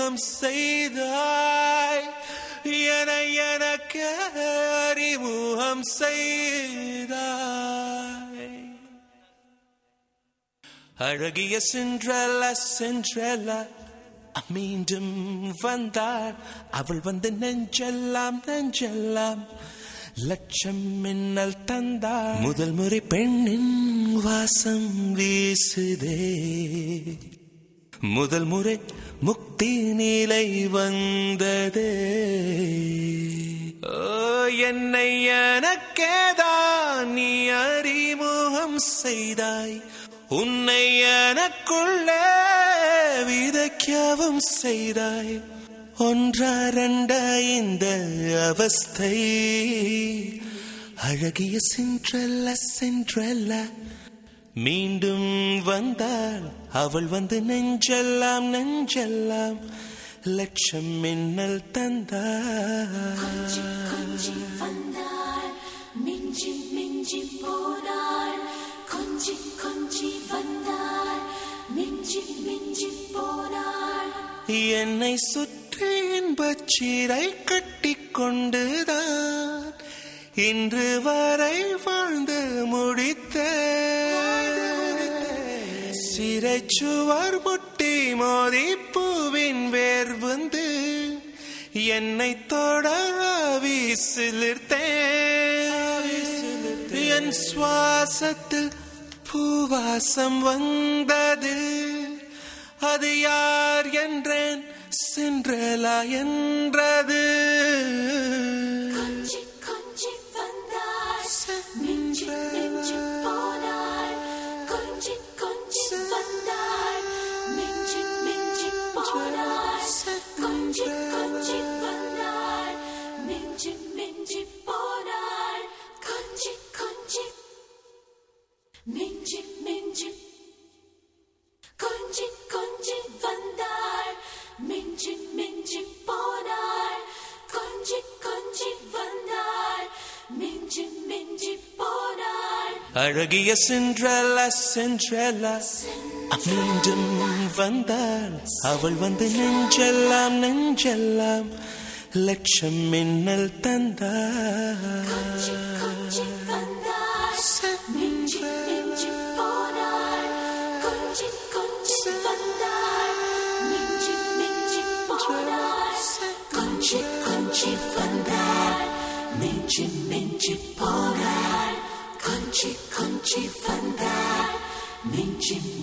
அறிமுகம் செய்தாய் என எனக்கு அறிமுகம் செய்தாய் அழகிய சென்றல சென்றல மீண்டும் வந்தாள் அவள் வந்து நெஞ்செல்லாம் நெஞ்செல்லாம் லட்சம் மின்னல் தந்தாள் முதல் முறை பெண்ணின் வாசம் வீசுதே முதல் முறை முக்தி நிலை வந்ததே ஓ என்னை எனக்கேதான் நீ அறிமுகம் செய்தாய் உன்னை எனக்குள்ளே விதைக்கவும் செய்தாய் ஒன்றா ரெண்டா இந்த அவஸ்தை அழகிய சென்றல்ல சென்றல்ல மீண்டும் வந்தாள் அவள் வந்து நெஞ்செல்லாம் நெஞ்செல்லாம் லட்சம் மின்னல் தந்தாள் கொஞ்சி வந்தாள் மிஞ்சி மிஞ்சி போனாள் கொஞ்சி கொஞ்சி வந்தாள் மிஞ்சி மிஞ்சி போனாள் என்னை சுற்றி இன்பச்சீரை கட்டி கொண்டுதான் இன்று வரை வாழ்ந்து முடித்த சிறைச்சுவர் முட்டி மோதி பூவின் வேர் வந்து என்னை தொட வீசிலிர்த்தேன் என் சுவாசத்தில் பூவாசம் வந்தது அது யார் என்றேன் சென்றலா என்றது கொஞ்சி கொஞ்சி வந்தாள் மிஞ்சி மிஞ்சி போனாள் கொஞ்சி கொஞ்சி வந்தாள் மிஞ்சி மிஞ்சி போனாள் கொஞ்சி கொஞ்சி வந்தாள் மிஞ்சி மிஞ்சி போனாள் கொஞ்சி கொஞ்சி மிஞ்சி மிஞ்சி கொஞ்சி கொஞ்சி வந்தாள் மிஞ்சி மிஞ்சி போனாள் கொஞ்சி கொஞ்சி வந்தாள் மிஞ்சி மிஞ்சி போனாள் அழகிய சென்றல சென்றல மீண்டும் வந்தாள் அவள் வந்து நெஞ்செல்லாம் நெஞ்செல்லாம் லட்சம் மின்னல் தந்தாள் கொஞ்சி வந்தாள் மிஞ்சி மிஞ்சி போனாள் கொஞ்சி கொஞ்சி வந்தாள் மிஞ்சி மிஞ்சி போனாள் கொஞ்சி கொஞ்சி வந்தாள் மிஞ்சி மிஞ்சி போனாள் கொஞ்சி கொஞ்சி வந்தாள் மிஞ்சி